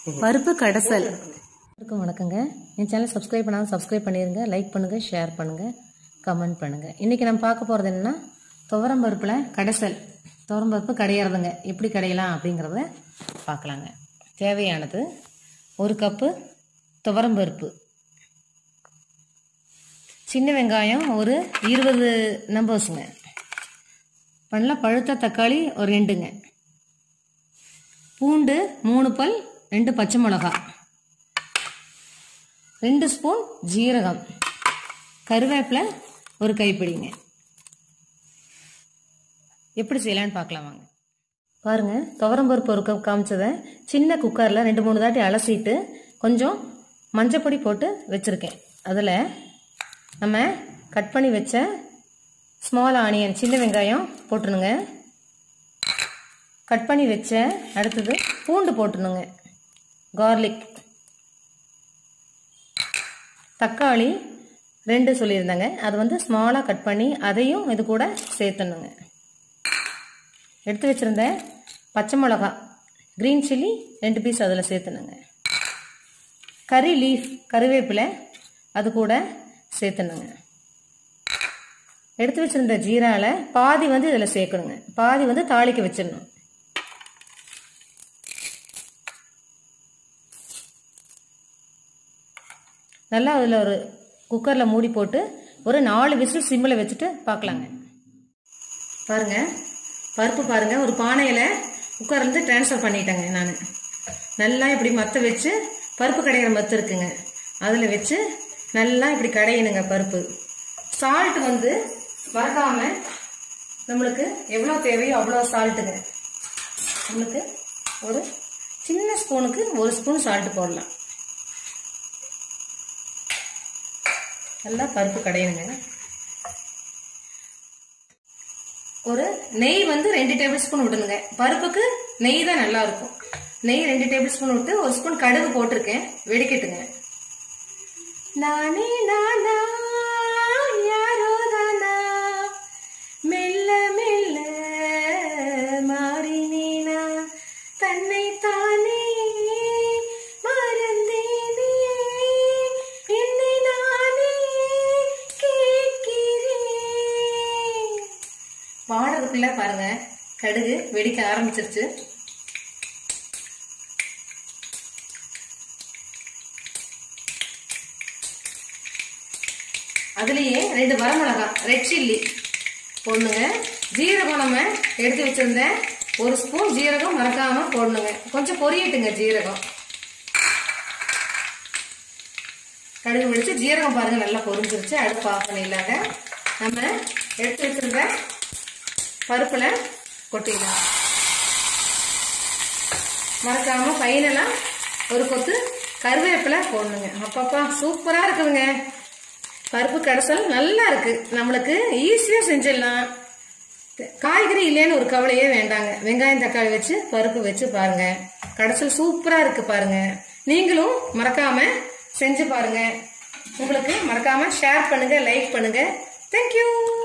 பருப்பு கடைசல் வணக்கம் வணக்கங்க என் சேனல் சப்ஸ்கிரைப் பண்ணாலும் சப்ஸ்கிரைப் பண்ணிடுங்க லைக் பண்ணுங்க ஷேர் பண்ணுங்க கமெண்ட் பண்ணுங்க இன்னைக்கு நம்ம பார்க்க போறது என்னன்னா துவரம் பருப்புல கடைசல் துவரம் பருப்பு கடையிறதுங்க எப்படி கடையலாம் அப்படிங்கிறத பார்க்கலாங்க தேவையானது ஒரு கப்பு துவரம் பருப்பு சின்ன வெங்காயம் ஒரு இருபது நம்பர்ஸுங்க பண்ணல பழுத்த தக்காளி ஒரு ரெண்டுங்க பூண்டு மூணு பல் ரெண்டு பச்சை மிளகா ரெண்டு ஸ்பூன் ஜீரகம் கருவேப்பிலை ஒரு கைப்பிடிங்க எப்படி செய்யலான்னு பார்க்கலாம் வாங்க பாருங்க துவரம்பருப்பு ஒரு கப் காமிச்சதை சின்ன குக்கரில் ரெண்டு மூணு தாட்டி அலசிட்டு கொஞ்சம் மஞ்சப்பொடி போட்டு வச்சுருக்கேன் அதில் நம்ம கட் பண்ணி வச்ச ஸ்மால் ஆனியன் சின்ன வெங்காயம் போட்டுருணுங்க கட் பண்ணி வச்ச அடுத்தது பூண்டு போட்டுருணுங்க கார்லிக் தக்காளி ரெண்டு சொல்லியிருந்தாங்க அது வந்து ஸ்மாலாக கட் பண்ணி அதையும் இது கூட சேர்த்துணுங்க எடுத்து வச்சுருந்த பச்சை மிளகா க்ரீன் சில்லி ரெண்டு பீஸ் அதில் சேர்த்துணுங்க கறி லீஃப் கருவேப்பிலை அது கூட சேர்த்துணுங்க எடுத்து வச்சிருந்த ஜீரால பாதி வந்து இதில் சேர்க்கணுங்க பாதி வந்து தாளிக்க வச்சிடணும் நல்லா அதில் ஒரு குக்கரில் மூடி போட்டு ஒரு நாலு விசில் சிம்மில் வச்சுட்டு பார்க்கலாங்க பாருங்க பருப்பு பாருங்க ஒரு பானையில் குக்கர்லேருந்து ட்ரான்ஸ்ஃபர் பண்ணிட்டேங்க நான் நல்லா இப்படி மற்ற வச்சு பருப்பு கடையிற மத்து இருக்குங்க அதில் வச்சு நல்லா இப்படி கடையணுங்க பருப்பு சால்ட் வந்து மறக்காம நம்மளுக்கு எவ்வளோ தேவையோ அவ்வளோ சால்ட்டுங்க நம்மளுக்கு ஒரு சின்ன ஸ்பூனுக்கு ஒரு ஸ்பூன் சால்ட் போடலாம் நல்லா பருப்பு கடையணுங்க ஒரு நெய் வந்து ரெண்டு டேபிள் ஸ்பூன் விடணுங்க பருப்புக்கு நெய் தான் நல்லா இருக்கும் நெய் ரெண்டு டேபிள் ஸ்பூன் விட்டு ஒரு ஸ்பூன் கடுகு போட்டிருக்கேன் வெடிக்கட்டுங்க நானே நானா யாரோ தானா மெல்ல மெல்ல மாறினேனா தன்னை தானே மறந்தேனே என்னை நானே கேட்கிறேன் பாடுறதுக்குள்ள பாருங்க கடுகு வெடிக்க ஆரம்பிச்சிருச்சு அதுலேயே ரெண்டு வரமிளகா ரெட் சில்லி போடணுங்க ஜீரகம் நம்ம எடுத்து வச்சிருந்தேன் ஒரு ஸ்பூன் ஜீரகம் மறக்காம போடணுங்க கொஞ்சம் பொரியட்டுங்க ஜீரகம் கடுகு வெடிச்சு ஜீரகம் பாருங்க நல்லா பொரிஞ்சிருச்சு அடுப்பு ஆஃப் பண்ணிடலாங்க நம்ம எடுத்து வச்சிருந்த பருப்புல கொட்டிடலாம் மறக்காம ஃபைனலா ஒரு கொத்து கருவேப்பிலை போடணுங்க அப்பப்பா சூப்பரா இருக்குதுங்க பருப்பு கடைசல் நல்லா இருக்கு நம்மளுக்கு ஈஸியா செஞ்சிடலாம் காய்கறி இல்லைன்னு ஒரு கவலையே வேண்டாங்க வெங்காயம் தக்காளி வச்சு பருப்பு வச்சு பாருங்க கடைசல் சூப்பரா இருக்கு பாருங்க நீங்களும் மறக்காம செஞ்சு பாருங்க உங்களுக்கு மறக்காம ஷேர் பண்ணுங்க லைக் பண்ணுங்க தேங்க்யூ